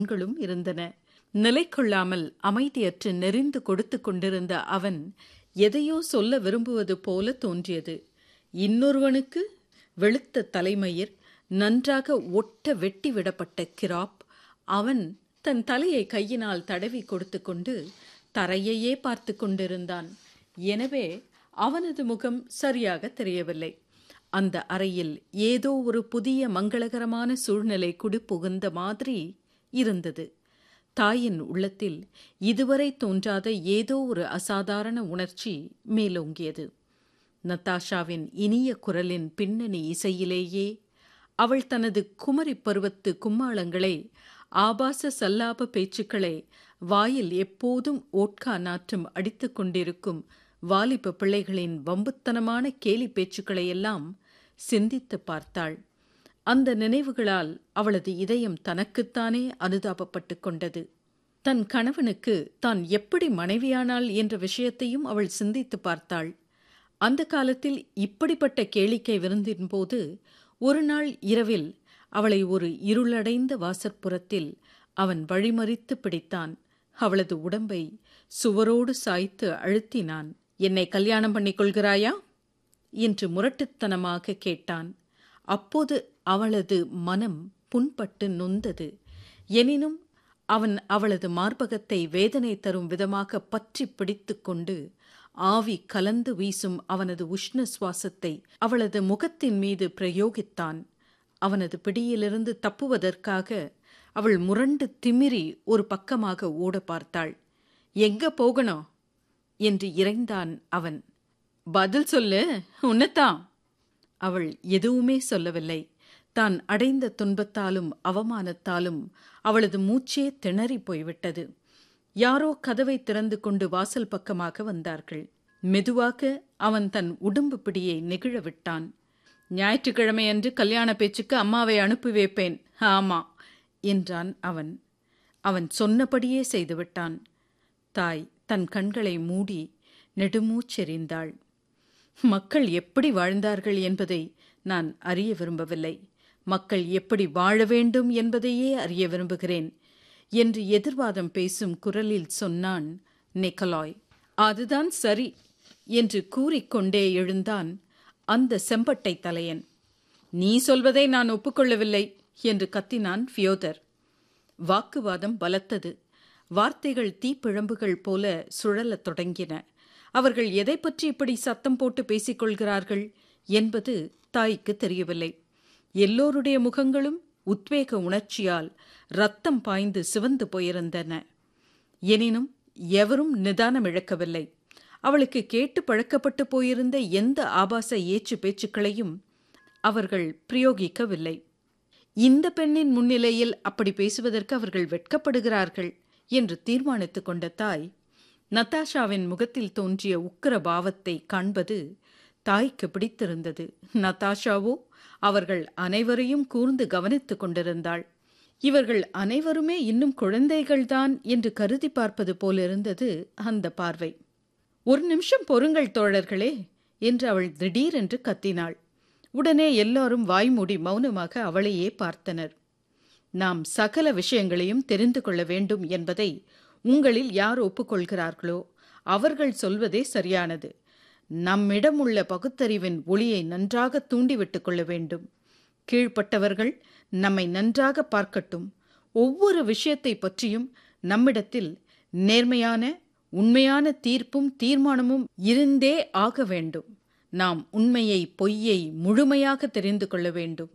கண்களும் இருந்தன நிலை கொள்ளாமல் அமைதியற்று நெறிந்து கொடுத்து கொண்டிருந்த அவன் எதையோ சொல்ல விரும்புவது போல தோன்றியது இன்னொருவனுக்கு வெளுத்த தலைமயிர் நன்றாக ஒட்ட வெட்டி விடப்பட்ட கிராப் அவன் தன் தலையை கையினால் தடவி கொடுத்து கொண்டு தரையையே பார்த்து கொண்டிருந்தான் எனவே அவனது முகம் சரியாக தெரியவில்லை அந்த அறையில் ஏதோ ஒரு புதிய மங்களகரமான சூழ்நிலை குடிபுகுந்த மாதிரி இருந்தது தாயின் உள்ளத்தில் இதுவரை தோன்றாத ஏதோ ஒரு அசாதாரண உணர்ச்சி மேலோங்கியது நத்தாஷாவின் இனிய குரலின் பின்னணி இசையிலேயே அவள் தனது குமரி பருவத்து கும்மாளங்களை ஆபாச சல்லாப பேச்சுக்களை வாயில் எப்போதும் ஓட்கா நாற்றம் அடித்துக் கொண்டிருக்கும் வாலிப பிள்ளைகளின் வம்புத்தனமான கேலி பேச்சுக்களை எல்லாம் சிந்தித்து பார்த்தாள் அந்த நினைவுகளால் அவளது இதயம் தனக்குத்தானே அனுதாபப்பட்டு கொண்டது தன் கணவனுக்கு தான் எப்படி மனைவியானாள் என்ற விஷயத்தையும் அவள் சிந்தித்து பார்த்தாள் அந்த காலத்தில் இப்படிப்பட்ட கேளிக்கை விருந்தின் போது ஒரு நாள் இரவில் அவளை ஒரு இருளடைந்த வாசற்புறத்தில் அவன் வழிமறித்து பிடித்தான் அவளது உடம்பை சுவரோடு சாய்த்து அழுத்தினான் என்னை கல்யாணம் பண்ணிக் கொள்கிறாயா என்று முரட்டுத்தனமாக கேட்டான் அப்போது அவளது மனம் புண்பட்டு நொந்தது எனினும் அவன் அவளது மார்பகத்தை வேதனை தரும் விதமாக பற்றி பிடித்து கொண்டு ஆவி கலந்து வீசும் அவனது உஷ்ண சுவாசத்தை அவளது முகத்தின் மீது பிரயோகித்தான் அவனது பிடியிலிருந்து தப்புவதற்காக அவள் முரண்டு திமிரி ஒரு பக்கமாக ஓட பார்த்தாள் எங்க போகணும் என்று இறைந்தான் அவன் பதில் சொல்லு உன்னத்தான் அவள் எதுவுமே சொல்லவில்லை தான் அடைந்த துன்பத்தாலும் அவமானத்தாலும் அவளது மூச்சே திணறி போய்விட்டது யாரோ கதவை திறந்து கொண்டு வாசல் பக்கமாக வந்தார்கள் மெதுவாக அவன் தன் உடம்பு பிடியை நெகிழ விட்டான் ஞாயிற்றுக்கிழமையன்று கல்யாண பேச்சுக்கு அம்மாவை அனுப்பி வைப்பேன் ஆமா என்றான் அவன் அவன் சொன்னபடியே செய்துவிட்டான் தாய் தன் கண்களை மூடி நெடுமூச்செறிந்தாள் மக்கள் எப்படி வாழ்ந்தார்கள் என்பதை நான் அறிய விரும்பவில்லை மக்கள் எப்படி வாழ வேண்டும் என்பதையே அறிய விரும்புகிறேன் என்று எதிர்வாதம் பேசும் குரலில் சொன்னான் நிக்கலாய் அதுதான் சரி என்று கூறிக்கொண்டே எழுந்தான் அந்த செம்பட்டை தலையன் நீ சொல்வதை நான் ஒப்புக்கொள்ளவில்லை என்று கத்தினான் ஃபியோதர் வாக்குவாதம் பலத்தது வார்த்தைகள் தீப்பிழம்புகள் போல சுழலத் தொடங்கின அவர்கள் எதை பற்றி இப்படி சத்தம் போட்டு பேசிக்கொள்கிறார்கள் என்பது தாய்க்கு தெரியவில்லை எல்லோருடைய முகங்களும் உத்வேக உணர்ச்சியால் ரத்தம் பாய்ந்து சிவந்து போயிருந்தன எனினும் எவரும் நிதானம் இழக்கவில்லை அவளுக்கு கேட்டு பழக்கப்பட்டு போயிருந்த எந்த ஆபாச ஏச்சு பேச்சுக்களையும் அவர்கள் பிரயோகிக்கவில்லை இந்த பெண்ணின் முன்னிலையில் அப்படி பேசுவதற்கு அவர்கள் வெட்கப்படுகிறார்கள் என்று தீர்மானித்துக் கொண்ட தாய் நத்தாஷாவின் முகத்தில் தோன்றிய உக்கிர பாவத்தை காண்பது தாய்க்கு பிடித்திருந்தது நத்தாஷாவோ அவர்கள் அனைவரையும் கூர்ந்து கவனித்துக் கொண்டிருந்தாள் இவர்கள் அனைவருமே இன்னும் குழந்தைகள்தான் என்று கருதி பார்ப்பது போலிருந்தது அந்த பார்வை ஒரு நிமிஷம் பொறுங்கள் தோழர்களே என்று அவள் திடீரென்று கத்தினாள் உடனே எல்லாரும் வாய்மூடி மௌனமாக அவளையே பார்த்தனர் நாம் சகல விஷயங்களையும் தெரிந்து கொள்ள வேண்டும் என்பதை உங்களில் யார் ஒப்புக்கொள்கிறார்களோ அவர்கள் சொல்வதே சரியானது நம்மிடம் உள்ள பகுத்தறிவின் ஒளியை நன்றாக தூண்டிவிட்டுக் கொள்ள வேண்டும் கீழ்ப்பட்டவர்கள் நம்மை நன்றாக பார்க்கட்டும் ஒவ்வொரு விஷயத்தை பற்றியும் நம்மிடத்தில் நேர்மையான உண்மையான தீர்ப்பும் தீர்மானமும் இருந்தே ஆக வேண்டும் நாம் உண்மையை பொய்யை முழுமையாக தெரிந்து கொள்ள வேண்டும்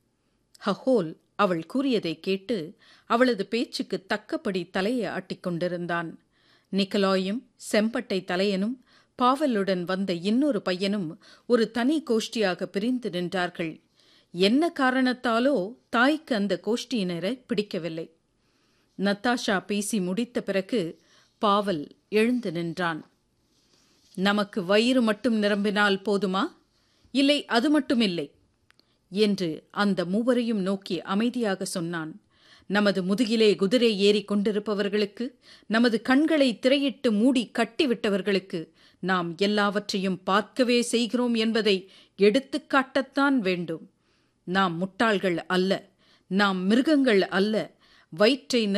ஹஹோல் அவள் கூறியதை கேட்டு அவளது பேச்சுக்கு தக்கபடி தலையை ஆட்டிக்கொண்டிருந்தான் நிக்கலாயும் செம்பட்டை தலையனும் பாவலுடன் வந்த இன்னொரு பையனும் ஒரு தனி கோஷ்டியாக பிரிந்து நின்றார்கள் என்ன காரணத்தாலோ தாய்க்கு அந்த கோஷ்டியினரை பிடிக்கவில்லை நத்தாஷா பேசி முடித்த பிறகு பாவல் எழுந்து நின்றான் நமக்கு வயிறு மட்டும் நிரம்பினால் போதுமா இல்லை அது மட்டும் இல்லை என்று அந்த மூவரையும் நோக்கி அமைதியாக சொன்னான் நமது முதுகிலே குதிரை ஏறி கொண்டிருப்பவர்களுக்கு நமது கண்களை திரையிட்டு மூடி கட்டிவிட்டவர்களுக்கு நாம் எல்லாவற்றையும் பார்க்கவே செய்கிறோம் என்பதை எடுத்துக்காட்டத்தான் வேண்டும் நாம் முட்டாள்கள் அல்ல நாம் மிருகங்கள் அல்ல வயிற்றை